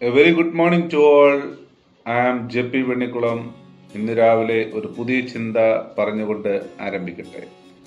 A very good morning to all I am J P Vennikulam ഇന്ന് രാവിലെ ഒരു പുതിയ ചിന്ത പറഞ്ഞുകൊണ്ട് ആരംഭിക്കട്ടെ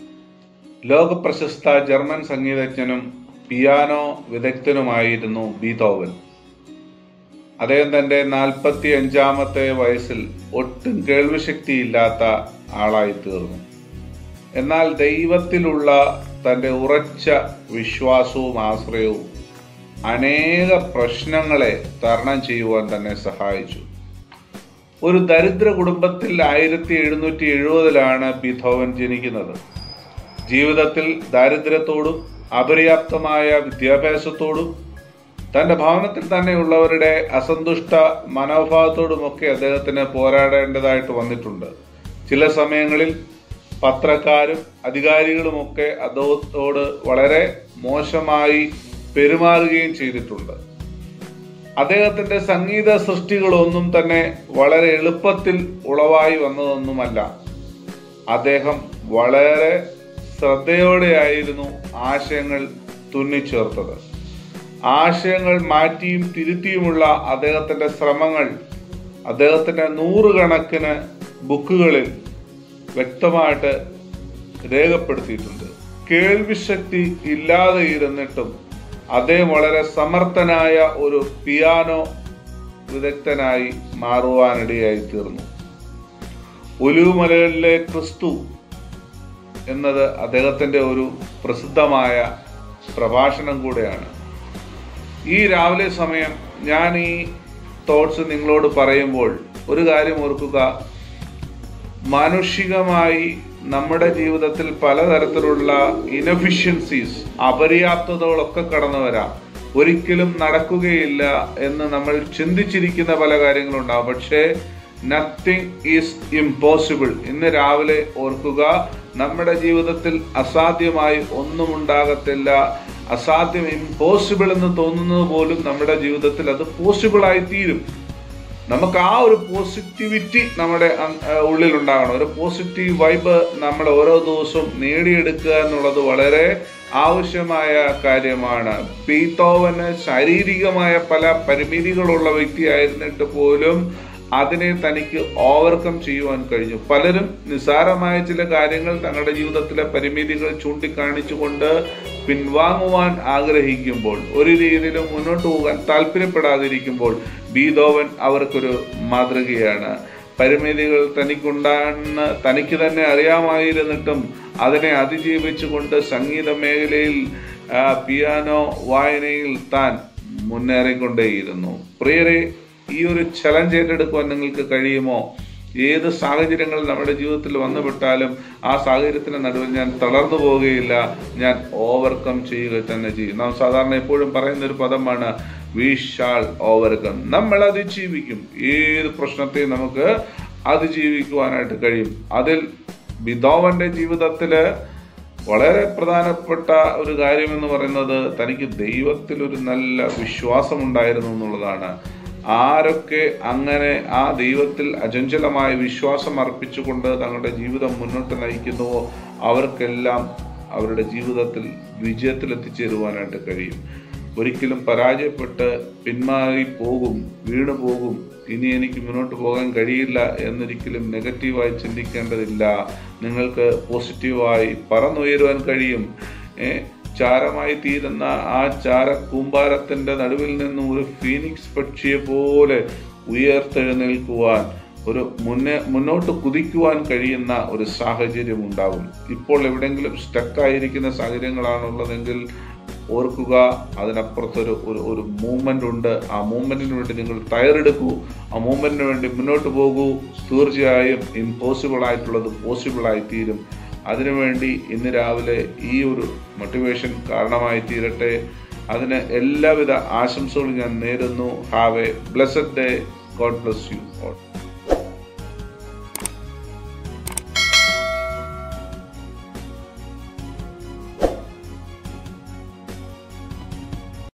ലോക പ്രശസ്ത ജർമ്മൻ സംഗീതജ്ഞനും പിയാനോ വിദഗ്ധനുമായിരുന്നു ബീതോവൻ അദ്ദേഹം തന്റെ നാൽപ്പത്തി അഞ്ചാമത്തെ വയസ്സിൽ ഒട്ടും കേൾവിശക്തിയില്ലാത്ത ആളായി തീർന്നു എന്നാൽ ദൈവത്തിലുള്ള തന്റെ ഉറച്ച വിശ്വാസവും ആശ്രയവും അനേക പ്രശ്നങ്ങളെ തരണം ചെയ്യുവാൻ തന്നെ സഹായിച്ചു ഒരു ദരിദ്ര കുടുംബത്തിൽ ആയിരത്തി എഴുന്നൂറ്റി എഴുപതിലാണ് ബിഥോവൻ ജനിക്കുന്നത് ജീവിതത്തിൽ ദാരിദ്ര്യത്തോടും അപര്യാപ്തമായ വിദ്യാഭ്യാസത്തോടും തന്റെ ഭവനത്തിൽ തന്നെയുള്ളവരുടെ അസന്തുഷ്ട മനോഭാവത്തോടുമൊക്കെ അദ്ദേഹത്തിന് പോരാടേണ്ടതായിട്ട് വന്നിട്ടുണ്ട് ചില സമയങ്ങളിൽ പത്രക്കാരും അധികാരികളുമൊക്കെ അദ്ദേഹത്തോട് വളരെ മോശമായി പെരുമാറുകയും ചെയ്തിട്ടുണ്ട് അദ്ദേഹത്തിന്റെ സംഗീത സൃഷ്ടികളൊന്നും തന്നെ വളരെ എളുപ്പത്തിൽ ഉളവായി വന്നതൊന്നുമല്ല അദ്ദേഹം വളരെ ശ്രദ്ധയോടെയായിരുന്നു ആശയങ്ങൾ തുന്നിച്ചേർത്തത് ആശയങ്ങൾ മാറ്റിയും തിരുത്തിയുമുള്ള അദ്ദേഹത്തിന്റെ ശ്രമങ്ങൾ അദ്ദേഹത്തിന്റെ നൂറുകണക്കിന് ബുക്കുകളിൽ വ്യക്തമായിട്ട് രേഖപ്പെടുത്തിയിട്ടുണ്ട് കേൾവിശക്തി ഇല്ലാതെ ഇരുന്നിട്ടും അദ്ദേഹം വളരെ സമർത്ഥനായ ഒരു പിയാനോ വിദഗ്ധനായി മാറുവാനിടയായി തീർന്നു ഒലിവുമലകളിലെ ക്രിസ്തു എന്നത് അദ്ദേഹത്തിന്റെ ഒരു പ്രസിദ്ധമായ പ്രഭാഷണം കൂടെയാണ് ഈ രാവിലെ സമയം ഞാൻ ഈ തോട്ട്സ് നിങ്ങളോട് പറയുമ്പോൾ ഒരു കാര്യം ഓർക്കുക മാനുഷികമായി നമ്മുടെ ജീവിതത്തിൽ പലതരത്തിലുള്ള ഇനഫിഷ്യൻസീസ് അപര്യാപ്തതകളൊക്കെ കടന്നു വരാം ഒരിക്കലും നടക്കുകയില്ല എന്ന് നമ്മൾ ചിന്തിച്ചിരിക്കുന്ന പല കാര്യങ്ങളുണ്ടാവും പക്ഷേ നത്തിങ് ഈസ് ഇമ്പോസിബിൾ ഇന്ന് രാവിലെ ഓർക്കുക നമ്മുടെ ജീവിതത്തിൽ അസാധ്യമായി ഒന്നും ഉണ്ടാകത്തില്ല അസാധ്യം ഇമ്പോസിബിൾ എന്ന് തോന്നുന്നത് പോലും നമ്മുടെ ജീവിതത്തിൽ അത് പോസിബിൾ ആയി തീരും നമുക്ക് ആ ഒരു പോസിറ്റിവിറ്റി നമ്മുടെ ഉള്ളിൽ ഉണ്ടാകണം ഒരു പോസിറ്റീവ് വൈബ് നമ്മൾ ഓരോ ദിവസവും നേടിയെടുക്കുക എന്നുള്ളത് വളരെ ആവശ്യമായ കാര്യമാണ് പീത്തോവന് ശാരീരികമായ പല പരിമിതികളുള്ള വ്യക്തിയായിരുന്നിട്ട് പോലും അതിനെ തനിക്ക് ഓവർകം ചെയ്യുവാൻ കഴിഞ്ഞു പലരും നിസ്സാരമായ ചില കാര്യങ്ങൾ തങ്ങളുടെ ജീവിതത്തിലെ പരിമിതികൾ ചൂണ്ടിക്കാണിച്ചുകൊണ്ട് പിൻവാങ്ങുവാൻ ആഗ്രഹിക്കുമ്പോൾ ഒരു രീതിയിലും മുന്നോട്ട് പോകാൻ താല്പര്യപ്പെടാതിരിക്കുമ്പോൾ ബീതോവൻ അവർക്കൊരു മാതൃകയാണ് പരിമിതികൾ തനിക്കുണ്ടാണെന്ന് തനിക്ക് തന്നെ അറിയാമായിരുന്നിട്ടും അതിനെ അതിജീവിച്ചുകൊണ്ട് സംഗീത മേഖലയിൽ പിയാനോ വായനയിൽ താൻ മുന്നേറിക്കൊണ്ടേയിരുന്നു പ്രിയരെ ഈ ഒരു ചലഞ്ച് ഏറ്റെടുക്കുവാൻ നിങ്ങൾക്ക് കഴിയുമോ ഏത് സാഹചര്യങ്ങൾ നമ്മുടെ ജീവിതത്തിൽ വന്നുവിട്ടാലും ആ സാഹചര്യത്തിന്റെ നടുവിൽ ഞാൻ തളർന്നു പോവുകയില്ല ഞാൻ ഓവർകം ചെയ്യുക തന്നെ ചെയ്യും നാം സാധാരണ എപ്പോഴും പറയുന്ന ഒരു പദമാണ് വി ഷാൾ ഓവർകം നമ്മൾ അതിജീവിക്കും ഏത് പ്രശ്നത്തെയും നമുക്ക് അതിജീവിക്കുവാനായിട്ട് കഴിയും അതിൽ ബിദോവന്റെ ജീവിതത്തില് വളരെ പ്രധാനപ്പെട്ട ഒരു കാര്യം എന്ന് പറയുന്നത് തനിക്ക് ദൈവത്തിൽ ഒരു നല്ല വിശ്വാസം ഉണ്ടായിരുന്നു എന്നുള്ളതാണ് ആരൊക്കെ അങ്ങനെ ആ ദൈവത്തിൽ അചഞ്ചലമായ വിശ്വാസം അർപ്പിച്ചുകൊണ്ട് തങ്ങളുടെ ജീവിതം മുന്നോട്ട് നയിക്കുന്നുവോ അവർക്കെല്ലാം അവരുടെ ജീവിതത്തിൽ വിജയത്തിൽ എത്തിച്ചേരുവാനായിട്ട് കഴിയും ഒരിക്കലും പരാജയപ്പെട്ട് പിന്മാറി പോകും വീണു പോകും ഇനി എനിക്ക് മുന്നോട്ട് പോകാൻ കഴിയില്ല എന്നൊരിക്കലും നെഗറ്റീവായി ചിന്തിക്കേണ്ടതില്ല നിങ്ങൾക്ക് പോസിറ്റീവായി പറന്നുയരുവാൻ കഴിയും ചാരമായി തീരുന്ന ആ ചാര കൂമ്പാരത്തിന്റെ നടുവിൽ നിന്നും ഒരു ഫീനിക്സ് പക്ഷിയെ പോലെ ഉയർത്തെഴുന്നേൽക്കുവാൻ ഒരു മുന്നേ മുന്നോട്ട് കുതിക്കുവാൻ കഴിയുന്ന ഒരു സാഹചര്യം ഉണ്ടാകും ഇപ്പോൾ എവിടെയെങ്കിലും സ്റ്റക്കായിരിക്കുന്ന സാഹചര്യങ്ങളാണുള്ളതെങ്കിൽ ഓർക്കുക അതിനപ്പുറത്തൊരു ഒരു ഒരു മൂവ്മെന്റ് ഉണ്ട് ആ മൂവ്മെന്റിന് വേണ്ടി നിങ്ങൾ തയ്യാറെടുക്കൂ ആ മൂവ്മെന്റിന് വേണ്ടി മുന്നോട്ട് പോകൂ തീർച്ചയായും ഇമ്പോസിബിൾ ആയിട്ടുള്ളത് പോസിബിൾ ആയി തീരും അതിനുവേണ്ടി ഇന്ന് രാവിലെ ഈ ഒരു മോട്ടിവേഷൻ കാരണമായി തീരട്ടെ അതിന് എല്ലാവിധ ആശംസകളും ഞാൻ നേരുന്നു have a blessed day God bless you all